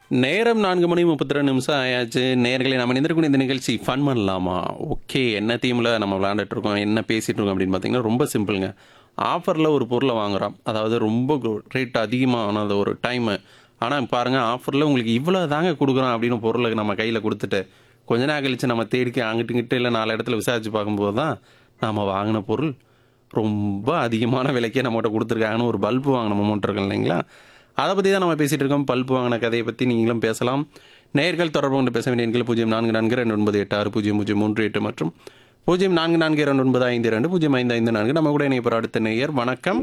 நேரம் நான்கு மணி முப்பத்தி ரெண்டு நிமிஷம் ஆயாச்சு நேர்களை நம்ம நிந்திருக்கக்கூடிய இந்த நிகழ்ச்சி ஃபன் பண்ணலாமா ஓகே என்ன தீமில் நம்ம விளையாண்டுட்டு இருக்கோம் என்ன பேசிகிட்டு இருக்கோம் அப்படின்னு பார்த்தீங்கன்னா ரொம்ப சிம்பிளுங்க ஆஃபரில் ஒரு பொருளை வாங்குறோம் அதாவது ரொம்ப ரேட் அதிகமானது ஒரு டைமு ஆனால் பாருங்கள் ஆஃபரில் உங்களுக்கு இவ்வளோ தாங்க கொடுக்குறோம் அப்படின்னு பொருளை நம்ம கையில் கொடுத்துட்டு கொஞ்ச நேரம் கழிச்சு நம்ம தேடிக்க அங்கிட்டு இங்கிட்டு இல்லை நாலு இடத்துல விசாரிச்சு பார்க்கும்போது தான் நாம் வாங்கின பொருள் ரொம்ப அதிகமான விலைக்கே நம்மகிட்ட கொடுத்துருக்காங்கன்னு ஒரு பல்பு வாங்கின மொமெண்ட் இருக்கு இல்லைங்களா அதை பற்றி தான் நம்ம பேசிகிட்டு இருக்கோம் பல்பு வாங்கின கதையை பற்றி நீங்களும் பேசலாம் நேர்கள் தொடர்பு கொண்டு பேச வேண்டிய எண்கள் பூஜ்ஜியம் நான்கு நான்கு ரெண்டு ஒன்பது எட்டு ஆறு பூஜ்ஜியம் பூஜ்ஜியம் மூன்று எட்டு மற்றும் பூஜ்ஜியம் நான்கு நான்கு இரண்டு ஒன்பது ஐந்து இரண்டு பூஜ்ஜியம் ஐந்து ஐந்து நான்கு நம்ம கூட இணைய அடுத்த நேயர் வணக்கம்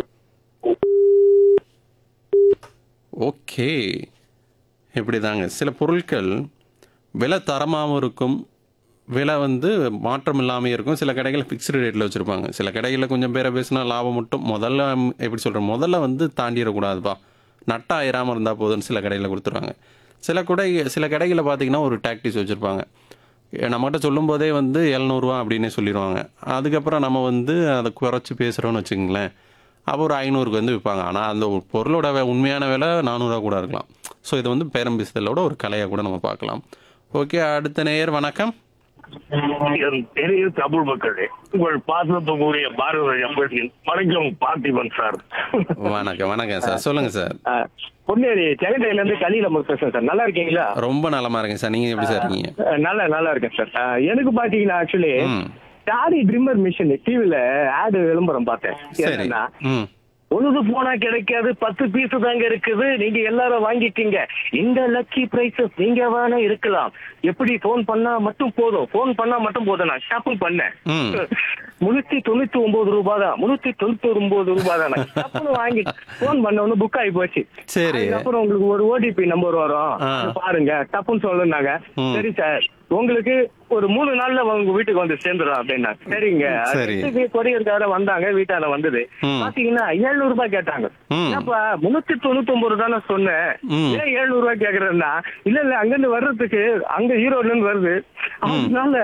ஓகே இப்படி தாங்க சில பொருட்கள் விலை தரமாகவும் இருக்கும் விலை வந்து மாற்றம் இல்லாமல் இருக்கும் சில கடைகள் ஃபிக்ஸ்டு ரேட்டில் வச்சுருப்பாங்க சில கடைகளில் கொஞ்சம் பேரை பேசினா லாபம் மட்டும் முதல்ல ம், எப்படி சொல்கிறேன் முதல்ல வந்து தாண்டிடக்கூடாதுப்பா நட்டா ஆயிராமல் இருந்தால் போதும்னு சில கடையில் கொடுத்துருவாங்க சில கடை சில கடைகளில் பார்த்தீங்கன்னா ஒரு டாக்டிஸ் வச்சுருப்பாங்க நம்மகிட்ட சொல்லும்போதே வந்து எழுநூறுவா அப்படின்னே சொல்லிடுவாங்க அதுக்கப்புறம் நம்ம வந்து அதை குறைச்சி பேசுகிறோன்னு வச்சுங்களேன் அப்போ ஒரு ஐநூறுக்கு வந்து விற்பாங்க ஆனால் அந்த ஒரு பொருளோட வே- உண்மையான விலை நானூறுரூவா கூட இருக்கலாம் ஸோ இது வந்து பேரம் பேசுதலோட ஒரு கலையாக கூட நம்ம பார்க்கலாம் ஓகே அடுத்த நேயர் வணக்கம் என் பெரிய தமிழ் மக்களே உங்கள் பாசத்துக்குரிய பாரத எம்பசியின் வணக்கம் பார்த்திபன் சார் வணக்கம் வணக்கம் சார் சொல்லுங்கள் சார் அஹ், பொன்னேரி செகண்டரியில இருந்து கலியில பேசுறேன் சார் நல்லா இருக்கீங்களா ரொம்ப நலமா இருக்கேன் சார் நீங்கள் எப்படி சார் இருக்கீங்க அஹ், நல்லா நல்லா இருக்கேன் சார் அஹ், எனக்கு பாத்தீங்கன்னா ஆக்சுவலி ம் டாடி ட்ரிம்மர் மிஷின் டிவில ஆடு விளம்பரம் பார்த்தேன் சரி என்னன்னா ம் பொழுது போனா கிடைக்காது பத்து பீஸ் தாங்க இருக்குது நீங்க எல்லாரும் வாங்கிக்கீங்க இந்த லக்கி பிரைசஸ் நீங்க வேணா இருக்கலாம் எப்படி போன் பண்ணா மட்டும் போதும் போன் பண்ணா மட்டும் போதும் நான் ஷாப்பிங் பண்ணேன் ம். முன்னூத்தி தொண்ணூத்தி ஒன்பது ரூபாய் தான் முன்னூத்தி தொண்ணூத்தி ஒன்பது ரூபாய் தான் நான் டப்புனு வாங்கி போன் பண்ண உடனே புக் ஆகி போச்சு சரி அதுக்கப்புறம் உங்களுக்கு ஒரு ஓடிபி நம்பர் வரும் ஆ. அது பாருங்க டப்புன்னு சொல்லுனாங்க ம். சரி சார் உங்களுக்கு ஒரு மூணு நாள்ல உங்க வீட்டுக்கு வந்து சேர்ந்துடும் அப்படின்னா சரிங்க சரி. கொரியர்கார வந்தாங்க வீட்டான வந்தது ம். பாத்தீங்கன்னா எழுநூறு ரூபாய் கேட்டாங்க ம். ஏப்பா முன்னூத்தி தொண்ணூத்தி ஒன்பது தானே சொன்னேன் ம். ஏன் எழுநூறு ரூபாய் கேக்குறேன்னா இல்ல இல்ல அங்க இருந்து வர்றதுக்கு அங்க ஈரோட்ல இருந்து வருது அதனால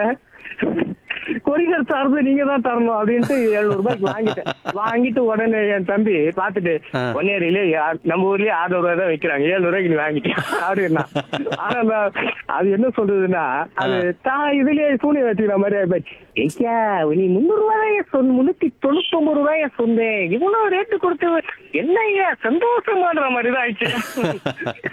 கொரியர் சார்பு நீங்க தான் தரணும் அப்படின்ட்டு எழுநூறு ரூபாய்க்கு வாங்கிட்டேன் வாங்கிட்டு உடனே என் தம்பி பாத்துட்டு ஆ. பொன்னேரியிலே நம்ம ஊர்லயே ஆறு ரூபாய் தான் வைக்கிறாங்க ஏழு ரூபாய்க்கு நீ வாங்கிட்டேன் அப்படின்னா ஆனா நான் அது என்ன சொல்றதுன்னா அது தான் இதுலயே சூனியம் வச்சுக்கிற மாதிரி ஆயிப்போச்சு ஐயா நீ முந்நூறு ரூபாய சொன்ன முன்னூத்தி தொண்ணூத்தி ஒன்பது ரூபாய சொன்னேன் இவ்வளவு ரேட்டு கொடுத்து என்ன ஐயா சந்தோஷமாடுற மாதிரி தான் ஆயிடுச்சு